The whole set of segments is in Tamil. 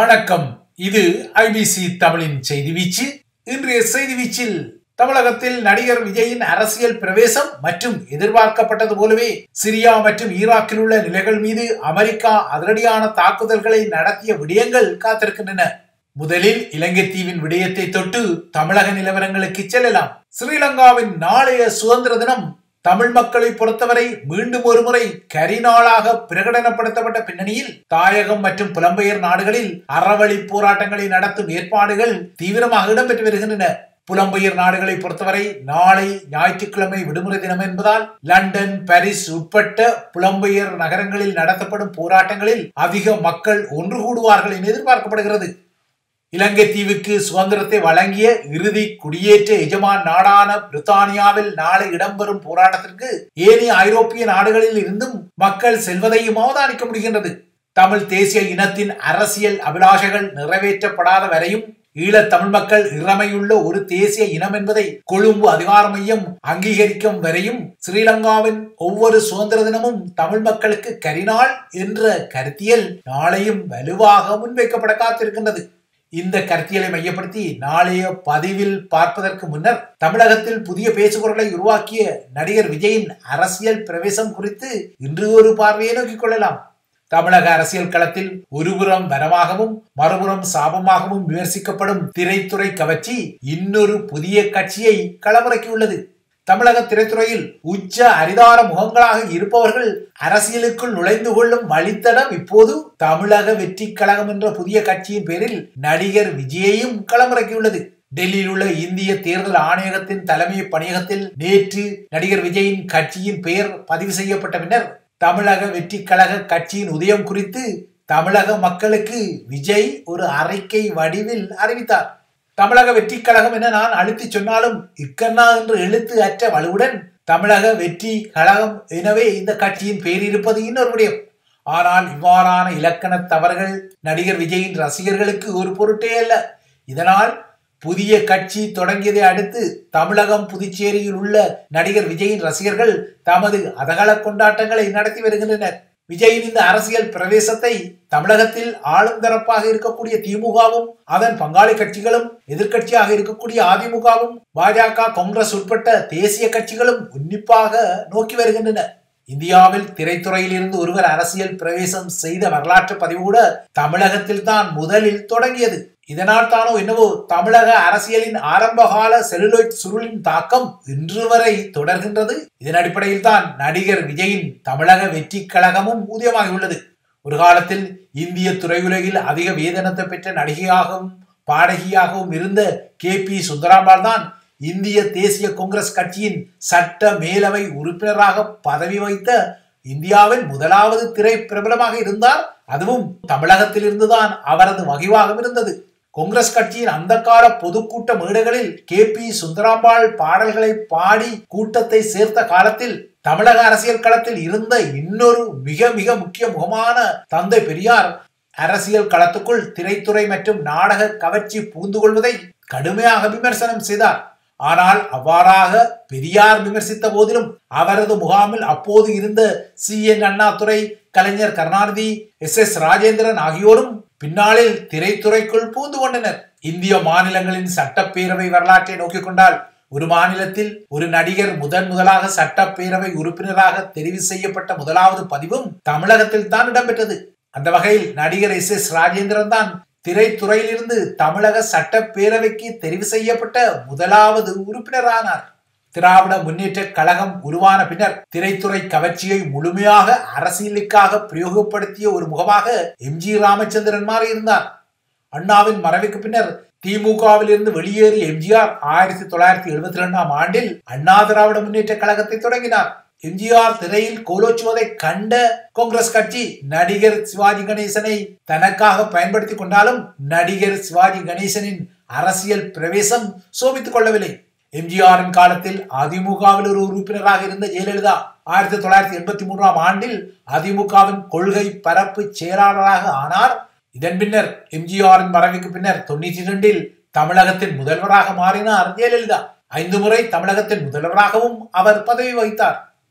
வணக்கம் இது ஐபிசி தமிழின் செய்தி வீச்சு இன்றைய செய்தி வீச்சில் தமிழகத்தில் நடிகர் விஜயின் அரசியல் பிரவேசம் மற்றும் எதிர்பார்க்கப்பட்டது போலவே சிரியா மற்றும் ஈராக்கில் உள்ள நிலைகள் மீது அமெரிக்கா அதிரடியான தாக்குதல்களை நடத்திய விடயங்கள் காத்திருக்கின்றன முதலில் இலங்கை தீவின் விடயத்தை தொட்டு தமிழக நிலவரங்களுக்கு செல்லலாம் ஸ்ரீலங்காவின் நாளைய சுதந்திர தினம் தமிழ் மக்களை பொறுத்தவரை மீண்டும் ஒருமுறை கரிநாளாக பிரகடனப்படுத்தப்பட்ட பின்னணியில் தாயகம் மற்றும் புலம்பெயர் நாடுகளில் அறவழி போராட்டங்களை நடத்தும் ஏற்பாடுகள் தீவிரமாக இடம்பெற்று வருகின்றன புலம்பெயர் நாடுகளை பொறுத்தவரை நாளை ஞாயிற்றுக்கிழமை விடுமுறை தினம் என்பதால் லண்டன் பாரிஸ் உட்பட்ட புலம்பெயர் நகரங்களில் நடத்தப்படும் போராட்டங்களில் அதிக மக்கள் ஒன்று கூடுவார்கள் என எதிர்பார்க்கப்படுகிறது இலங்கை தீவுக்கு சுதந்திரத்தை வழங்கிய இறுதி குடியேற்ற எஜமான் நாடான பிரித்தானியாவில் நாளை இடம்பெறும் போராட்டத்திற்கு ஏனைய ஐரோப்பிய நாடுகளில் இருந்தும் மக்கள் செல்வதையும் அவதானிக்க முடிகின்றது தமிழ் தேசிய இனத்தின் அரசியல் அபிலாஷைகள் நிறைவேற்றப்படாத வரையும் ஈழத் தமிழ் மக்கள் இறமையுள்ள ஒரு தேசிய இனம் என்பதை கொழும்பு அதிகார மையம் அங்கீகரிக்கும் வரையும் ஸ்ரீலங்காவின் ஒவ்வொரு சுதந்திர தினமும் தமிழ் மக்களுக்கு கரிநாள் என்ற கருத்தியல் நாளையும் வலுவாக முன்வைக்கப்பட காத்திருக்கின்றது இந்த கருத்தியலை மையப்படுத்தி நாளைய பதிவில் பார்ப்பதற்கு முன்னர் தமிழகத்தில் புதிய பேசுபொருளை உருவாக்கிய நடிகர் விஜயின் அரசியல் பிரவேசம் குறித்து இன்று ஒரு பார்வையை நோக்கிக் கொள்ளலாம் தமிழக அரசியல் களத்தில் ஒருபுறம் வரமாகவும் மறுபுறம் சாபமாகவும் விமர்சிக்கப்படும் திரைத்துறை கவர்ச்சி இன்னொரு புதிய கட்சியை களமிறக்கியுள்ளது தமிழக திரைத்துறையில் உச்ச அரிதார முகங்களாக இருப்பவர்கள் அரசியலுக்குள் நுழைந்து கொள்ளும் வழித்தடம் இப்போது தமிழக வெற்றி கழகம் என்ற புதிய கட்சியின் பேரில் நடிகர் விஜயையும் களமிறக்கியுள்ளது டெல்லியில் உள்ள இந்திய தேர்தல் ஆணையகத்தின் தலைமை பணியகத்தில் நேற்று நடிகர் விஜயின் கட்சியின் பெயர் பதிவு செய்யப்பட்ட பின்னர் தமிழக வெற்றி கழக கட்சியின் உதயம் குறித்து தமிழக மக்களுக்கு விஜய் ஒரு அறிக்கை வடிவில் அறிவித்தார் தமிழக வெற்றி கழகம் என நான் அழுத்தி சொன்னாலும் இக்கண்ணா என்று எழுத்து அற்ற வலுவுடன் தமிழக வெற்றி கழகம் எனவே இந்த கட்சியின் பெயர் இருப்பது இன்னொரு விடயம் ஆனால் இவ்வாறான இலக்கண தவறுகள் நடிகர் விஜயின் ரசிகர்களுக்கு ஒரு பொருட்டே அல்ல இதனால் புதிய கட்சி தொடங்கியதை அடுத்து தமிழகம் புதுச்சேரியில் உள்ள நடிகர் விஜயின் ரசிகர்கள் தமது அதகள கொண்டாட்டங்களை நடத்தி வருகின்றனர் விஜயின் இந்த அரசியல் பிரவேசத்தை தமிழகத்தில் ஆளும் தரப்பாக இருக்கக்கூடிய திமுகவும் அதன் பங்காளி கட்சிகளும் எதிர்கட்சியாக இருக்கக்கூடிய அதிமுகவும் பாஜக காங்கிரஸ் உட்பட்ட தேசிய கட்சிகளும் உன்னிப்பாக நோக்கி வருகின்றன இந்தியாவில் திரைத்துறையில் இருந்து ஒருவர் அரசியல் பிரவேசம் செய்த வரலாற்று பதிவு கூட தமிழகத்தில் தான் முதலில் தொடங்கியது இதனால் தானோ என்னவோ தமிழக அரசியலின் ஆரம்பகால செலுலோய்ட் சுருளின் தாக்கம் இன்று வரை தொடர்கின்றது இதன் அடிப்படையில் தான் நடிகர் விஜயின் தமிழக வெற்றி கழகமும் ஊதியமாகியுள்ளது ஒரு காலத்தில் இந்திய திரையுலகில் அதிக வேதனத்தை பெற்ற நடிகையாகவும் பாடகியாகவும் இருந்த கே பி சுந்தராம்பாள் தான் இந்திய தேசிய காங்கிரஸ் கட்சியின் சட்ட மேலவை உறுப்பினராக பதவி வைத்த இந்தியாவின் முதலாவது திரை பிரபலமாக இருந்தார் அதுவும் தமிழகத்தில் இருந்துதான் அவரது வகிவாகம் இருந்தது காங்கிரஸ் கட்சியின் அந்த கால பொதுக்கூட்ட மேடைகளில் கே பி சுந்தராம்பாள் பாடல்களை பாடி கூட்டத்தை சேர்த்த காலத்தில் தமிழக அரசியல் களத்தில் இருந்த இன்னொரு மிக மிக முக்கிய முகமான தந்தை பெரியார் அரசியல் களத்துக்குள் திரைத்துறை மற்றும் நாடக கவர்ச்சி பூந்து கொள்வதை கடுமையாக விமர்சனம் செய்தார் ஆனால் அவ்வாறாக பெரியார் விமர்சித்த போதிலும் அவரது முகாமில் அப்போது இருந்த C N Annadurai Kalaignar Karunanidhi S S Rajendran ஆகியோரும் பின்னாளில் திரைத்துறைக்குள் பூந்து கொண்டனர் இந்திய மாநிலங்களின் சட்டப்பேரவை வரலாற்றை நோக்கிக் கொண்டால் ஒரு மாநிலத்தில் ஒரு நடிகர் முதன் முதலாக சட்டப்பேரவை உறுப்பினராக தெரிவு செய்யப்பட்ட முதலாவது பதிவும் தமிழகத்தில் தான் இடம்பெற்றது அந்த வகையில் நடிகர் எஸ் எஸ் ராஜேந்திரன் தான் திரைத்துறையிலிருந்து தமிழக சட்டப்பேரவைக்கு தெரிவு செய்யப்பட்ட முதலாவது உறுப்பினரானார் திராவிட முன்னேற்ற கழகம் உருவான பின்னர் திரைத்துறை கவர்ச்சியை முழுமையாக அரசியலுக்காக பிரயோகப்படுத்திய ஒரு முகமாக எம் ஜி ராமச்சந்திரன் மாறி இருந்தார் அண்ணாவின் மறைவுக்கு பின்னர் திமுகவில் இருந்து வெளியேறிய எம்ஜிஆர் ஆயிரத்தி தொள்ளாயிரத்தி எழுபத்தி இரண்டாம் ஆண்டில் அண்ணா திராவிட முன்னேற்ற கழகத்தை தொடங்கினார் எம்ஜிஆர் திரையில் கோலோச்சுவதை கண்ட காங்கிரஸ் கட்சி நடிகர் சிவாஜி கணேசனை தனக்காக பயன்படுத்திக் கொண்டாலும் நடிகர் சிவாஜி கணேசனின் அரசியல் பிரவேசம் சோபித்துக் கொள்ளவில்லை எம்ஜிஆரின் காலத்தில் அதிமுகவில் ஒரு உறுப்பினராக இருந்த ஜெயலலிதா ஆயிரத்தி தொள்ளாயிரத்தி எண்பத்தி மூன்றாம் ஆண்டில் அதிமுகவின் கொள்கை பரப்பு செயலாளராக ஆனார் இதன் பின்னர் எம்ஜிஆரின் மறைவுக்கு பின்னர் தொண்ணூற்றி இரண்டில் தமிழகத்தின் முதல்வராக மாறினார் ஜெயலலிதா ஐந்து முறை தமிழகத்தின் முதல்வராகவும் அவர் பதவி வகித்தார்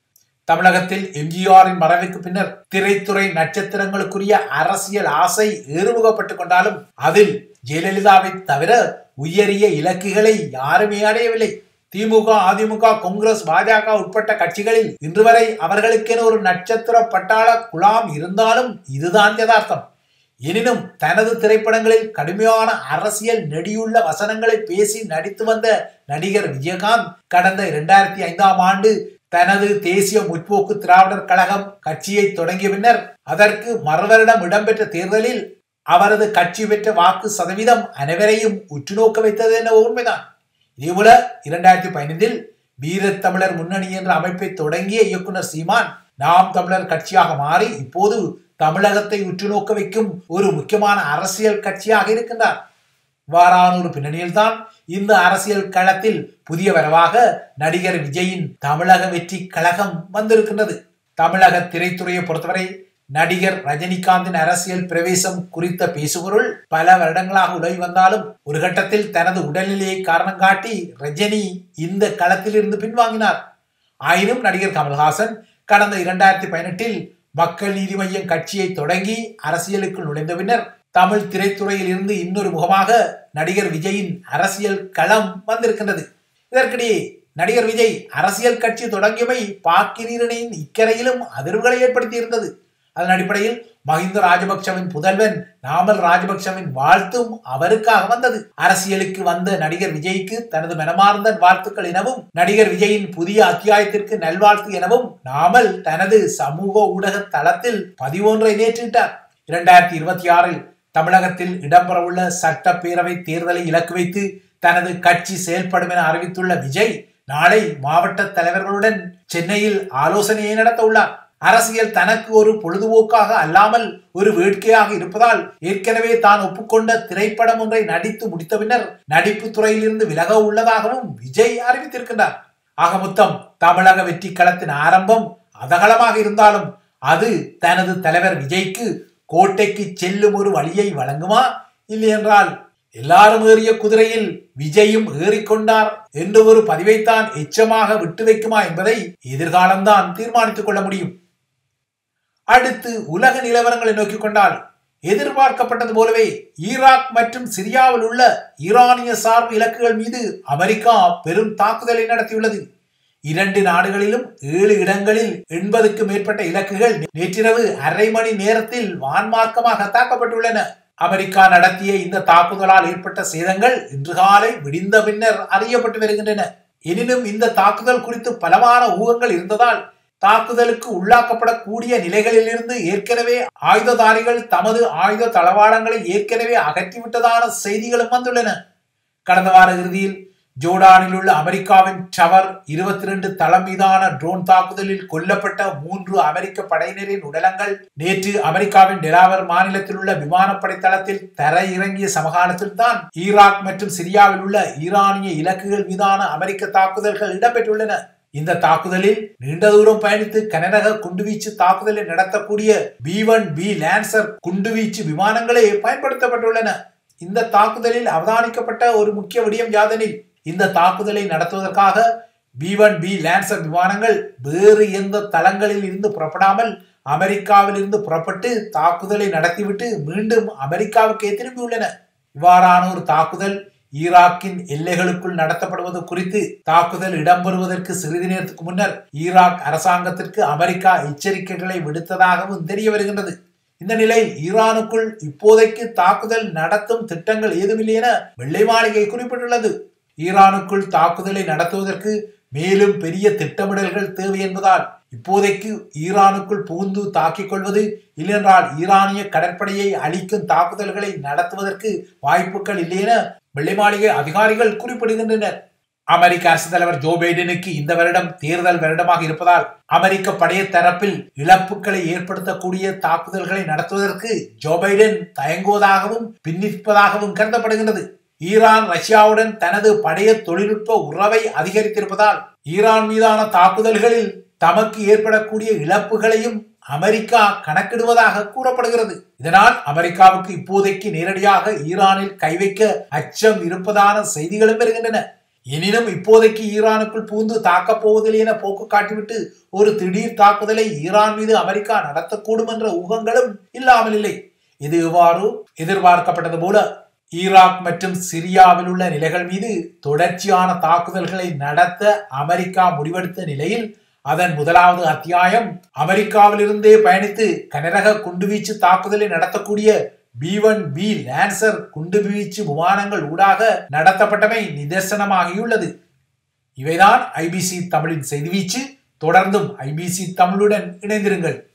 தமிழகத்தில் எம்ஜிஆரின் மறைவுக்கு பின்னர் திரைத்துறை நட்சத்திரங்களுக்குரிய அரசியல் ஆசை ஏறுமுகப்பட்டுக் கொண்டாலும் அதில் ஜெயலலிதாவை தவிர உயரிய இலக்குகளை யாருமே அடையவில்லை திமுக அதிமுக காங்கிரஸ் பாஜக உட்பட்ட கட்சிகளில் இன்று வரை அவர்களுக்கென ஒரு நட்சத்திர பட்டாள குழாம் இருந்தாலும் இதுதான் யதார்த்தம் எனினும் தனது திரைப்படங்களில் கடுமையான அரசியல் நெடியுள்ள வசனங்களை பேசி நடித்து வந்த நடிகர் விஜயகாந்த் கடந்த இரண்டாயிரத்தி ஐந்தாம் ஆண்டு தனது தேசிய முற்போக்கு திராவிடர் கழகம் கட்சியை தொடங்கிய பின்னர் அதற்கு மறுவரிடம் இடம்பெற்ற தேர்தலில் அவரது கட்சி பெற்ற வாக்கு சதவீதம் அனைவரையும் உற்றுநோக்க வைத்தது என உண்மைதான் இதேபோல இரண்டாயிரத்தி பதினைந்தில் வீரத்தமிழர் முன்னணி என்ற அமைப்பை தொடங்கிய இயக்குனர் சீமான் நாம் தமிழர் கட்சியாக மாறி இப்போது தமிழகத்தை உற்றுநோக்க வைக்கும் ஒரு முக்கியமான அரசியல் கட்சியாக இருக்கின்றார் இவ்வாறான ஒரு பின்னணியில்தான் இந்த அரசியல் களத்தில் புதிய வரவாக நடிகர் விஜயின் தமிழக வெற்றி கழகம் வந்திருக்கின்றது தமிழக திரைத்துறையை பொறுத்தவரை நடிகர் ரஜினிகாந்தின் அரசியல் பிரவேசம் குறித்த பேசுபொருள் பல வருடங்களாக உலகி வந்தாலும் ஒரு கட்டத்தில் தனது உடல்நிலையை காரணம் காட்டி ரஜினி இந்த களத்தில் இருந்து பின்வாங்கினார் ஆயினும் நடிகர் கமல்ஹாசன் கடந்த இரண்டாயிரத்தி பதினெட்டில் மக்கள் நீதி மையம் கட்சியை தொடங்கி அரசியலுக்குள் நுழைந்த பின்னர் தமிழ் திரைத்துறையில் இருந்து இன்னொரு முகமாக நடிகர் விஜயின் அரசியல் களம் வந்திருக்கின்றது இதற்கிடையே நடிகர் விஜய் அரசியல் கட்சி தொடங்கியமை பாக்கிரீரனின் இக்கரையிலும் அதிர்வுகளை ஏற்படுத்தியிருந்தது அதன் அடிப்படையில் மஹிந்த ராஜபக்சவின் புதல்வன் நாமல் ராஜபக்சவின் வாழ்த்தும் அவருக்காக வந்தது அரசியலுக்கு வந்த நடிகர் விஜய்க்கு தனது மனமார்ந்த வாழ்த்துக்கள் எனவும் நடிகர் விஜயின் புதிய அத்தியாயத்திற்கு நல்வாழ்த்து எனவும் நாமல் தனது சமூக ஊடக தளத்தில் பதிவொன்றை நேற்றிட்டார் இரண்டாயிரத்தி இருபத்தி ஆறில் தமிழகத்தில் இடம்பெறவுள்ள சட்டப்பேரவை தேர்தலை இலக்கு வைத்து தனது கட்சி செயல்படும் என அறிவித்துள்ள விஜய் நாளை மாவட்ட தலைவர்களுடன் சென்னையில் ஆலோசனையை நடத்த உள்ளார் அரசியல் தனக்கு ஒரு பொழுதுபோக்காக அல்லாமல் ஒரு வேட்கையாக இருப்பதால் ஏற்கனவே தான் ஒப்புக்கொண்ட திரைப்படம் ஒன்றை நடித்து முடித்த பின்னர் நடிப்பு துறையிலிருந்து விலக உள்ளதாகவும் விஜய் அறிவித்திருக்கின்றார் ஆக மொத்தம் தமிழக வெற்றி களத்தின் ஆரம்பம் அதகலமாக இருந்தாலும் அது தனது தலைவர் விஜய்க்கு கோட்டைக்கு செல்லும் ஒரு வழியை வழங்குமா இல்லை என்றால் எல்லாரும் ஏறிய குதிரையில் விஜயும் ஏறிக்கொண்டார் என்ற ஒரு பதிவைத்தான் எச்சமாக விட்டு வைக்குமா என்பதை எதிர்காலம்தான் தீர்மானித்துக் கொள்ள முடியும் அடுத்து உலக நிலவரங்களை நோக்கிக் கொண்டால் எதிர்பார்க்கப்பட்டது போலவே ஈராக் மற்றும் சிரியாவில் உள்ள ஈரானிய சார்பு இலக்குகள் மீது அமெரிக்கா பெரும் தாக்குதலை நடத்தியுள்ளது இரண்டு நாடுகளிலும் ஏழு இடங்களில் எண்பதுக்கு மேற்பட்ட இலக்குகள் நேற்றிரவு அரை மணி நேரத்தில் வான்மார்க்கமாக தாக்கப்பட்டுள்ளன அமெரிக்கா நடத்திய இந்த தாக்குதலால் ஏற்பட்ட சேதங்கள் இன்று காலை விடிந்த பின்னர் அறியப்பட்டு வருகின்றன எனினும் இந்த தாக்குதல் குறித்து பலமான ஊகங்கள் இருந்ததால் தாக்குதலுக்கு உள்ளாக்கப்படக்கூடிய நிலைகளில் இருந்து ஏற்கனவே ஆயுததாரிகள் தமது ஆயுத தளவாடங்களை ஏற்கனவே அகற்றிவிட்டதான செய்திகளும் வந்துள்ளன கடந்த வார இறுதியில் ஜோர்டானில் உள்ள அமெரிக்காவின் டவர் இருபத்தி ரெண்டு தளம் மீதான ட்ரோன் தாக்குதலில் கொல்லப்பட்ட மூன்று அமெரிக்க படையினரின் உடலங்கள் நேற்று அமெரிக்காவின் டெலாவர் மாநிலத்தில் உள்ள விமானப்படை தளத்தில் தர இறங்கிய சமகாலத்தில் தான் ஈராக் மற்றும் சிரியாவில் உள்ள ஈரானிய இலக்குகள் மீதான அமெரிக்க தாக்குதல்கள் இடம்பெற்றுள்ளன இந்த தாக்குதலில் நீண்ட தூரம் பயணித்து கனரக குண்டுவீச்சு தாக்குதலை நடத்தக்கூடிய பி ஒன் பி லான்சர் குண்டுவீச்சு விமானங்களே பயன்படுத்தப்பட்டுள்ளன இந்த தாக்குதலில் அவதானிக்கப்பட்ட ஒரு முக்கிய விடயம் யாதெனில் இந்த தாக்குதலை நடத்துவதற்காக பி ஒன் பி லான்சர் விமானங்கள் வேறு எந்த தளங்களில் இருந்து புறப்படாமல் அமெரிக்காவில் இருந்து புறப்பட்டு தாக்குதலை நடத்திவிட்டு மீண்டும் அமெரிக்காவுக்கே திரும்பியுள்ளன இவ்வாறான ஒரு தாக்குதல் ஈராக்கின் எல்லைகளுக்குள் நடத்தப்படுவது குறித்து தாக்குதல் இடம்பெறுவதற்கு சிறிது நேரத்துக்கு முன்னர் ஈராக் அரசாங்கத்திற்கு அமெரிக்கா எச்சரிக்கைகளை விடுத்ததாகவும் தெரிய வருகின்றது இந்த நிலையில் ஈரானுக்குள் இப்போதைக்கு தாக்குதல் நடத்தும் திட்டங்கள் ஏதுமில்லை என வெள்ளை மாளிகை குறிப்பிட்டுள்ளது ஈரானுக்குள் தாக்குதலை நடத்துவதற்கு மேலும் பெரிய திட்டமிடல்கள் தேவை என்பதால் இப்போதைக்கு ஈரானுக்குள் புகுந்து தாக்கிக் கொள்வது இல்லென்றால் ஈரானிய கடற்படையை அழிக்கும் தாக்குதல்களை நடத்துவதற்கு வாய்ப்புகள் இல்லை என வெள்ளை மாளிகை அதிகாரிகள் குறிப்பிடுகின்றனர் அமெரிக்க அரசு தலைவர் ஜோ பைடனுக்கு இந்த வருடம் தேர்தல் வருடமாக இருப்பதால் அமெரிக்க படைய தரப்பில் இழப்புகளை ஏற்படுத்தக்கூடிய தாக்குதல்களை நடத்துவதற்கு ஜோ பைடன் தயங்குவதாகவும் பின்னிப்பதாகவும் கருதப்படுகின்றது ஈரான் ரஷ்யாவுடன் தனது படைய தொழில்நுட்ப உறவை அதிகரித்திருப்பதால் ஈரான் மீதான தாக்குதல்களில் தமக்கு ஏற்படக்கூடிய இழப்புகளையும் அமெரிக்கா கணக்கிடுவதாக கூறப்படுகிறது இதனால் அமெரிக்காவுக்கு இப்போதைக்கு நேரடியாக ஈரானில் கை வைக்க அச்சம் இருப்பதான செய்திகளும் வருகின்றன எனினும் இப்போதைக்கு ஈரானுக்குள் பூந்து தாக்கப் போவதில்லை என போக்கு காட்டிவிட்டு ஒரு திடீர் தாக்குதலை ஈரான் மீது அமெரிக்கா நடத்தக்கூடும் என்ற ஊகங்களும் இல்லாமல் இல்லை இது எவ்வாறு எதிர்பார்க்கப்பட்டது போல ஈராக் மற்றும் சிரியாவில் உள்ள நிலைகள் மீது தொடர்ச்சியான தாக்குதல்களை நடத்த அமெரிக்கா முடிவெடுத்த நிலையில் அதன் முதலாவது அத்தியாயம் அமெரிக்காவிலிருந்தே பயணித்து கனரக குண்டுவீச்சு தாக்குதலை நடத்தக்கூடிய பி ஒன் பி லான்சர் குண்டுவீச்சு விமானங்கள் ஊடாக நடத்தப்பட்டமை நிதர்சனமாகியுள்ளது இவைதான் ஐபிசி தமிழின் செய்திவீச்சு தொடர்ந்தும் ஐபிசி தமிழுடன் இணைந்திருங்கள்